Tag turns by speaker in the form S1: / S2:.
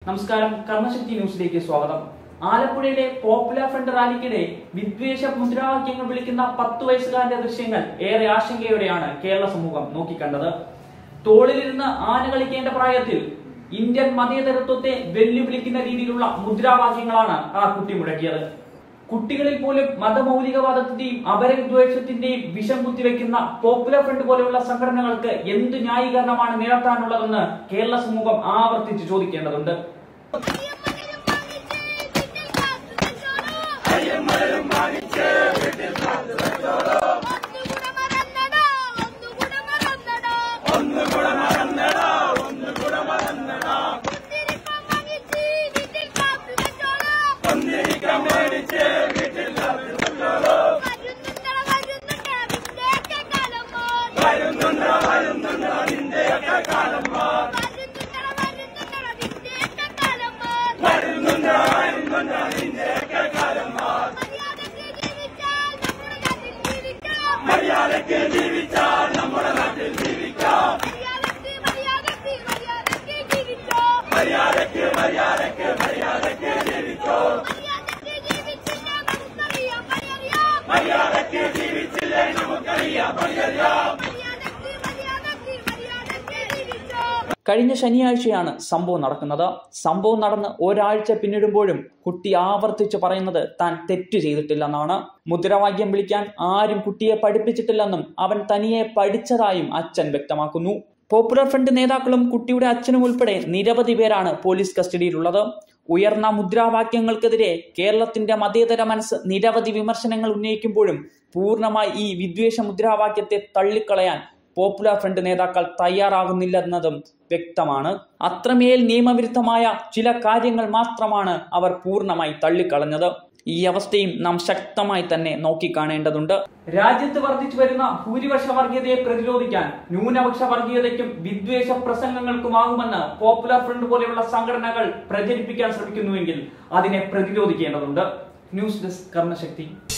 S1: നമസ്കാരം കർമ്മശക്തി ന്യൂസിലേക്ക് സ്വാഗതം ആലപ്പുഴയിലെ പോപ്പുലർ ഫ്രണ്ട് റാലിക്കിടെ വിദ്വേഷ മുദ്രാവാക്യങ്ങൾ വിളിക്കുന്ന പത്ത് വയസ്സുകാരന്റെ ദൃശ്യങ്ങൾ ഏറെ ആശങ്കയോടെയാണ് കേരള സമൂഹം നോക്കിക്കണ്ടത് തോളിലിരുന്ന് ആന കളിക്കേണ്ട പ്രായത്തിൽ ഇന്ത്യൻ മതേതരത്വത്തെ വെല്ലുവിളിക്കുന്ന രീതിയിലുള്ള മുദ്രാവാക്യങ്ങളാണ് ആ കുട്ടി മുഴക്കിയത് കുട്ടികളിൽ പോലും മതമൗലികവാദത്തിന്റെയും അപരവിദ്വേഷത്തിന്റെയും വിഷം കുത്തിവെക്കുന്ന പോപ്പുലർ ഫ്രണ്ട് പോലെയുള്ള സംഘടനകൾക്ക് എന്ത് ന്യായീകരണമാണ് നിരത്താനുള്ളതെന്ന് കേരള സമൂഹം ആവർത്തിച്ച് ചോദിക്കേണ്ടതുണ്ട്
S2: മര്യാദക്ക് ജീവിച്ചാൽ നമ്മുടെ നാട്ടിൽ ജീവിക്കാം മര്യാദക്ക് മര്യാദക്ക് മര്യാദക്ക് ജീവിച്ചോ മര്യാദക്ക് ജീവിച്ചില്ലേ നമുക്കറിയാം പണിയറിയാം
S1: കഴിഞ്ഞ ശനിയാഴ്ചയാണ് സംഭവം നടക്കുന്നത് സംഭവം നടന്ന് ഒരാഴ്ച പിന്നിടുമ്പോഴും കുട്ടി ആവർത്തിച്ച് പറയുന്നത് താൻ തെറ്റ് ചെയ്തിട്ടില്ലെന്നാണ് മുദ്രാവാക്യം വിളിക്കാൻ ആരും കുട്ടിയെ പഠിപ്പിച്ചിട്ടില്ലെന്നും അവൻ തനിയെ പഠിച്ചതായും അച്ഛൻ വ്യക്തമാക്കുന്നു പോപ്പുലർ ഫ്രണ്ട് നേതാക്കളും കുട്ടിയുടെ അച്ഛനും ഉൾപ്പെടെ നിരവധി പേരാണ് പോലീസ് കസ്റ്റഡിയിലുള്ളത് ഉയർന്ന മുദ്രാവാക്യങ്ങൾക്കെതിരെ കേരളത്തിന്റെ മതേതര മനസ്സ് നിരവധി വിമർശനങ്ങൾ ഉന്നയിക്കുമ്പോഴും പൂർണ്ണമായി ഈ വിദ്വേഷ മുദ്രാവാക്യത്തെ തള്ളിക്കളയാൻ പോപ്പുലർ ഫ്രണ്ട് നേതാക്കൾ തയ്യാറാകുന്നില്ലെന്നതും വ്യക്തമാണ് അത്രമേൽ നിയമവിരുദ്ധമായ ചില കാര്യങ്ങൾ മാത്രമാണ് അവർ പൂർണ്ണമായി തള്ളിക്കളഞ്ഞത് ഈ അവസ്ഥയും നാം ശക്തമായി തന്നെ നോക്കിക്കാണേണ്ടതുണ്ട് രാജ്യത്ത് വർദ്ധിച്ചു വരുന്ന ഭൂരിപക്ഷ വർഗീയതയെ പ്രതിരോധിക്കാൻ ന്യൂനപക്ഷ വർഗീയതയ്ക്കും വിദ്വേഷ പ്രസംഗങ്ങൾക്കുമാകുമെന്ന് പോപ്പുലർ ഫ്രണ്ട് പോലെയുള്ള സംഘടനകൾ പ്രചരിപ്പിക്കാൻ ശ്രമിക്കുന്നുവെങ്കിൽ അതിനെ പ്രതിരോധിക്കേണ്ടതുണ്ട് ന്യൂസ് ഡെസ്ക് കർമ്മശക്തി